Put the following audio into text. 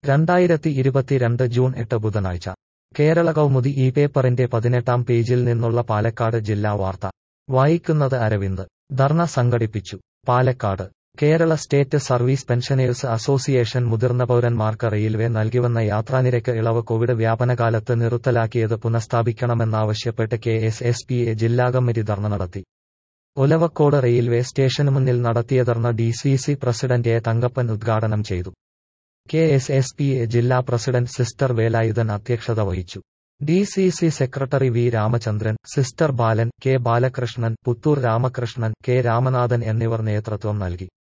രണ്ടായിരത്തി ഇരുപത്തിരണ്ട് ജൂൺ എട്ട് ബുധനാഴ്ച കേരള കൗമുദി ഈ പേപ്പറിന്റെ പതിനെട്ടാം പേജിൽ നിന്നുള്ള പാലക്കാട് ജില്ലാ വാർത്ത വായിക്കുന്നത് അരവിന്ദ് ധർണ സംഘടിപ്പിച്ചു Palakkad Kerala state service pensioners association മുതിർന്ന പൗരന്മാർക്ക് റെയിൽവേ നൽകിവന്ന യാത്രാനിരക്ക് ഇളവ് കോവിഡ് വ്യാപനകാലത്ത് നിർത്തലാക്കിയത് പുനഃസ്ഥാപിക്കണമെന്നാവശ്യപ്പെട്ട് K S S P A ജില്ലാ കമ്മിറ്റി ധർണ നടത്തി ഒലവക്കോട് റെയിൽവേ സ്റ്റേഷന് മുന്നിൽ നടത്തിയ ധർണ D C C president A Thankappan ഉദ്ഘാടനം ചെയ്തു K S S P A ജില്ലാ പ്രസിഡന്റ് സിസ്റ്റർ വേലായുധൻ അധ്യക്ഷത വഹിച്ചു D C C secretary V Ramachandran sister Balan K Balakrishnan Puthur Ramakrishnan K Ramanathan എന്നിവർ നേതൃത്വം നൽകി